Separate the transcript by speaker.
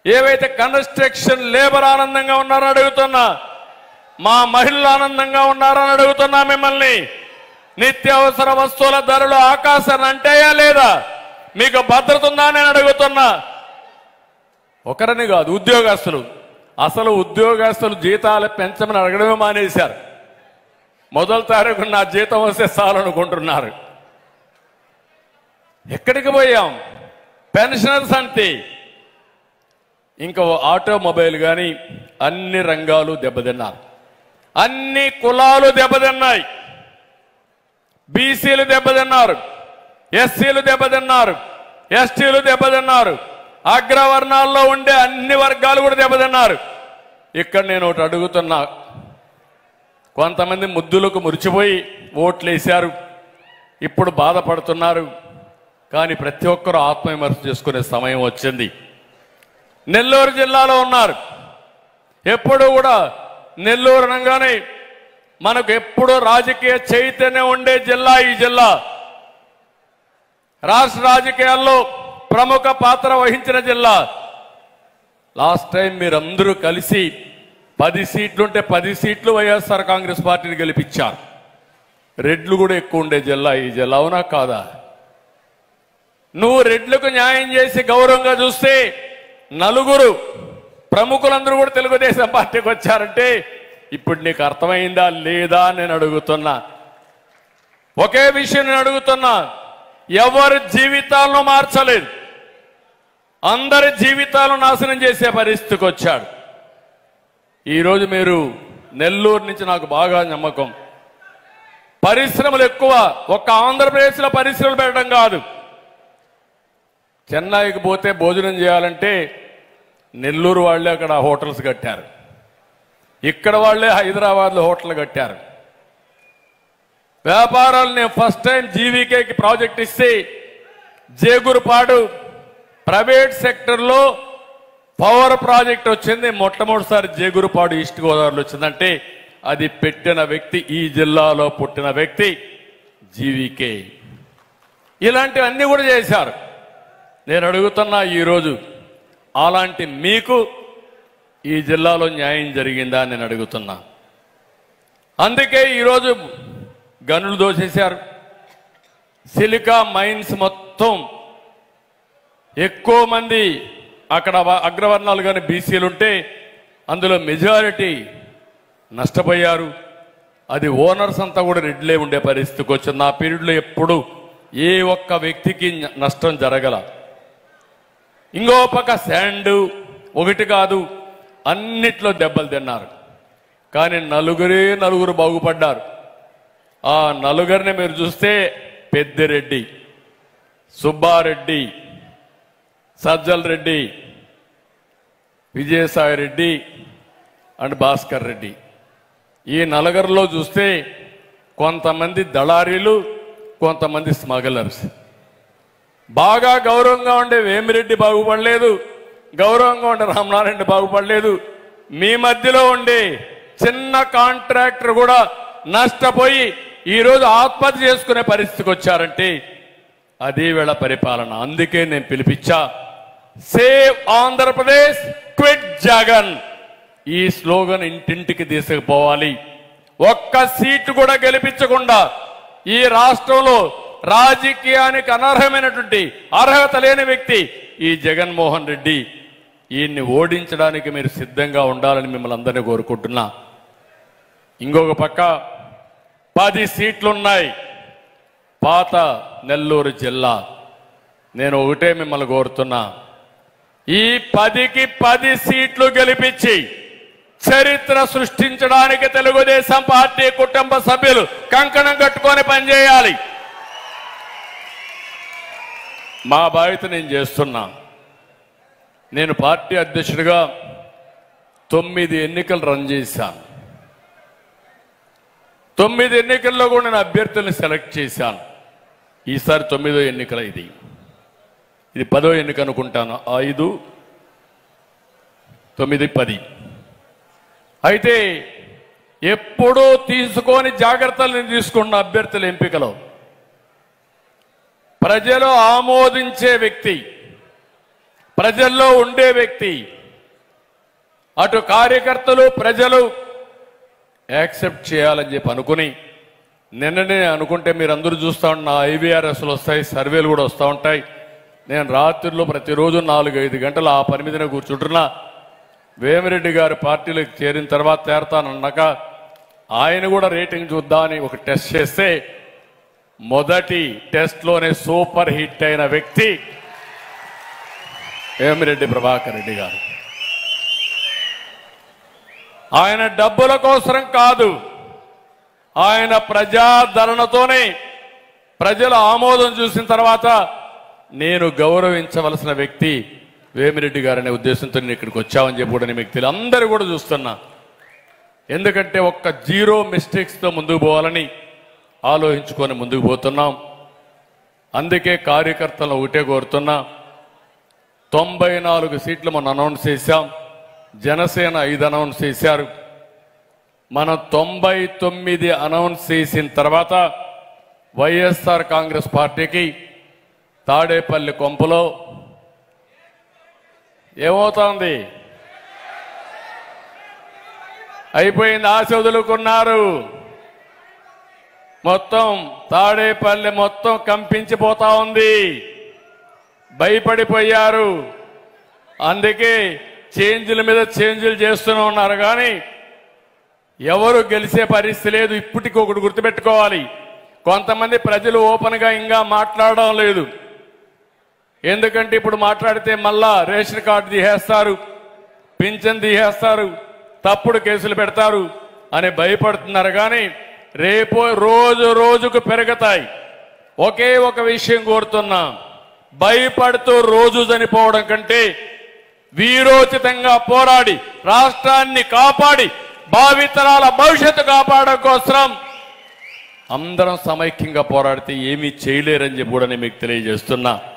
Speaker 1: ఏవైతే construction labour ఆనందంగా ఉన్నారో అడుగుతున్నా మా మహిళలు ఆనందంగా ఉన్నారని అడుగుతున్నా మిమ్మల్ని నిత్యావసర వస్తువుల ధరలు ఆకాశాన్ని అంటాయా లేదా మీకు భద్రత ఉందా అని నేను అడుగుతున్నా ఒకరని కాదు ఉద్యోగస్తులు అసలు ఉద్యోగస్తులు జీతాలు పెంచమని అడగడమే మానేశారు మొదటి తారీఖు నా జీతం వస్తే చాలనుకుంటున్నారు ఎక్కడికి పోయాం పెన్షనర్స్ అంతే ఇంకా ఆటోమొబైల్ కానీ అన్ని రంగాలు దెబ్బతిన్నారు అన్ని కులాలు దెబ్బతిన్నాయి బీసీలు దెబ్బతిన్నారు ఎస్సీలు దెబ్బతిన్నారు ఎస్టీలు దెబ్బతిన్నారు అగ్రవర్ణాల్లో ఉండే అన్ని వర్గాలు కూడా దెబ్బతిన్నారు ఇక్కడ నేను ఒకటి అడుగుతున్నా కొంతమంది ముద్దులకు మురిచిపోయి ఓట్లేశారు ఇప్పుడు బాధపడుతున్నారు కానీ ప్రతి ఒక్కరూ ఆత్మవిమర్శ చేసుకునే సమయం వచ్చింది నెల్లూరు జిల్లాలో ఉన్నారు ఎప్పుడు కూడా నెల్లూరు అనగానే మనకు ఎప్పుడూ రాజకీయ చైతన్యం ఉండే జిల్లా ఈ జిల్లా రాష్ట్ర రాజకీయాల్లో ప్రముఖ పాత్ర వహించిన జిల్లా లాస్ట్ టైం మీరందరూ కలిసి పది సీట్లుంటే పది సీట్లు వైఎస్ఆర్ కాంగ్రెస్ పార్టీని గెలిపించారు రెడ్లు కూడా ఎక్కువ ఉండే జిల్లా ఈ జిల్లా అవునా కాదా నువ్వు రెడ్లకు న్యాయం చేసి గౌరవంగా చూస్తే నలుగురు ప్రముఖులందరూ కూడా తెలుగుదేశం పార్టీకి వచ్చారంటే ఇప్పుడు నీకు అర్థమైందా లేదా అని నేను అడుగుతున్నా ఒకే విషయం నేను అడుగుతున్నా ఎవరి జీవితాలను మార్చలేదు అందరి జీవితాలను నాశనం చేసే పరిస్థితికి వచ్చాడు ఈరోజు మీరు నెల్లూరు నుంచి నాకు బాగా నమ్మకం పరిశ్రమలు ఎక్కువ ఒక్క ఆంధ్రప్రదేశ్లో పరిశ్రమలు పెట్టడం కాదు చెన్నైకి పోతే భోజనం చేయాలంటే నెల్లూరు వాళ్ళే అక్కడ హోటల్స్ కట్టారు ఇక్కడ వాళ్ళే హైదరాబాద్లో హోటల్ కట్టారు వ్యాపారాలు నేను ఫస్ట్ టైం జీవీకేకి ప్రాజెక్ట్ ఇస్తే జేగురుపాడు ప్రైవేట్ సెక్టర్లో పవర్ ప్రాజెక్ట్ వచ్చింది మొట్టమొదటిసారి జేగురుపాడు ఈస్ట్ గోదావరిలో వచ్చిందంటే అది పెట్టిన వ్యక్తి ఈ జిల్లాలో పుట్టిన వ్యక్తి జీవీకే ఇలాంటివన్నీ కూడా చేశారు నేను అడుగుతున్నా ఈరోజు అలాంటి మీకు ఈ జిల్లాలో న్యాయం జరిగిందా అని నేను అడుగుతున్నా అందుకే ఈరోజు గనులు దోసేశారు సిలికా మైన్స్ మొత్తం ఎక్కువ మంది అక్కడ వ- అగ్రవర్ణాలు కానీ బీసీలు ఉంటే అందులో మెజారిటీ నష్టపోయారు అది ఓనర్స్ అంతా కూడా రెడ్లే ఉండే పరిస్థితికి వచ్చింది ఆ పీరియడ్లో ఎప్పుడు ఏ ఒక్క వ్యక్తికి న- నష్టం జరగల ఇంకో పక్క శాండ్ ఒకటి కాదు అన్నిట్లో దెబ్బలు తిన్నారు కానీ నలుగురే నలుగురు బాగుపడ్డారు ఆ నలుగురిని మీరు చూస్తే పెద్దిరెడ్డి సుబ్బారెడ్డి సజ్జల్ రెడ్డి విజయసాయి రెడ్డి అండ్ భాస్కర్ రెడ్డి ఈ నలుగురిలో చూస్తే కొంతమంది దళారీలు కొంతమంది స్మగ్లర్స్ బాగా గౌరవంగా ఉండే వేమిరెడ్డి బాగుపడలేదు గౌరవంగా ఉండే రామనారాయణ బాగుపడలేదు మీ మధ్యలో ఉండే చిన్న కాంట్రాక్టర్ కూడా నష్టపోయి ఈరోజు ఆత్మహత్య చేసుకునే పరిస్థితికి వచ్చారంటే అదే వేళ పరిపాలన అందుకే నేను పిలిపించా సేవ్ ఆంధ్రప్రదేశ్ క్విట్ జగన్ ఈ స్లోగన్ ఇంటింటికి తీసుకుపోవాలి ఒక్క సీటు కూడా గెలిపించకుండా ఈ రాష్ట్రంలో రాజకీయానికి అనర్హమైనటువంటి అర్హత లేని వ్యక్తి ఈ జగన్మోహన్ రెడ్డి ఈయన్ని ఓడించడానికి మీరు సిద్ధంగా ఉండాలని మిమ్మల్ని అందరినీ కోరుకుంటున్నా ఇంకొక పక్క పది సీట్లున్నాయి పాత నెల్లూరు జిల్లా నేను ఒకటే మిమ్మల్ని కోరుతున్నా ఈ పదికి పది సీట్లు గెలిపించి చరిత్ర సృష్టించడానికి తెలుగుదేశం పార్టీ కుటుంబ సభ్యులు కంకణం కట్టుకొని పనిచేయాలి మా బాధ్యత నేను చేస్తున్నా నేను పార్టీ అధ్యక్షుడిగా తొమ్మిది ఎన్నికలు రన్ చేశాను తొమ్మిది ఎన్నికల్లో కూడా నేను అభ్యర్థుల్ని సెలెక్ట్ చేశాను ఈసారి తొమ్మిదో ఎన్నికల ఇది ఇది పదో ఎన్నిక అనుకుంటాను ఐదు తొమ్మిది పది అయితే ఎప్పుడూ తీసుకొని జాగ్రత్తలు నేను తీసుకున్న అభ్యర్థుల ఎంపికలో ప్రజలు ఆమోదించే వ్యక్తి ప్రజల్లో ఉండే వ్యక్తి అటు కార్యకర్తలు ప్రజలు యాక్సెప్ట్ చేయాలని చెప్పి అనుకుని నిన్ననే అనుకుంటే మీరు అందరూ చూస్తూ ఉన్న ఐవీఆర్ఎస్లు వస్తాయి సర్వేలు కూడా వస్తూ ఉంటాయి నేను రాత్రిలో ప్రతిరోజు నాలుగు ఐదు గంటలు ఆ పని మీదనే కూర్చుంటున్నా వేమిరెడ్డి గారి పార్టీలోకి చేరిన తర్వాత చేరతానన్నాక ఆయన కూడా రేటింగ్ చూద్దామని ఒక టెస్ట్ చేస్తే మొదటి టెస్ట్లోనే సూపర్ హిట్ అయిన వ్యక్తి వేమిరెడ్డి ప్రభాకర్ రెడ్డి గారు ఆయన డబ్బుల కోసం కాదు ఆయన ప్రజాదరణతోనే ప్రజల ఆమోదం చూసిన తర్వాత నేను గౌరవించవలసిన వ్యక్తి వేమిరెడ్డి గారనే ఉద్దేశంతో నేను ఇక్కడికి వచ్చామని చెప్పి కూడా నేను మీకు తెలియదు అందరూ కూడా చూస్తున్నా ఎందుకంటే ఒక్క జీరో మిస్టేక్స్తో ముందుకు పోవాలని ఆలోచించుకొని ముందుకు పోతున్నాం అందుకే కార్యకర్తలను ఒకటే కోరుతున్నా తొంభై నాలుగు సీట్లు మనం అనౌన్స్ చేశాం జనసేన ఐదు అనౌన్స్ చేశారు మనం తొంభై తొమ్మిది అనౌన్స్ చేసిన తర్వాత వైఎస్ఆర్ కాంగ్రెస్ పార్టీకి తాడేపల్లి కొంపలో ఏమవుతోంది అయిపోయింది ఆశ వదులుకున్నారు మొత్తం తాడేపల్లి మొత్తం కంపించిపోతా ఉంది భయపడిపోయారు అందుకే చేంజ్ల మీద చేంజ్లు చేస్తూనే ఉన్నారు కానీ ఎవరు గెలిచే పరిస్థితి లేదు ఇప్పటికి ఒకటి గుర్తుపెట్టుకోవాలి కొంతమంది ప్రజలు ఓపెన్ గా ఇంకా మాట్లాడడం లేదు ఎందుకంటే ఇప్పుడు మాట్లాడితే మళ్ళా రేషన్ కార్డు తీసేస్తారు పింఛన్ తీసేస్తారు తప్పుడు కేసులు పెడతారు అని భయపడుతున్నారు కానీ రేపు రోజు రోజుకు పెరుగుతాయి ఒకే ఒక విషయం కోరుతున్నా భయపడుతూ రోజు చనిపోవడం కంటే వీరోచితంగా పోరాడి రాష్ట్రాన్ని కాపాడి భావితరాల భవిష్యత్తు కాపాడడం కోసం అందరం సమైక్యంగా పోరాడితే ఏమీ చేయలేరని చెప్పి కూడా నేను మీకు తెలియజేస్తున్నా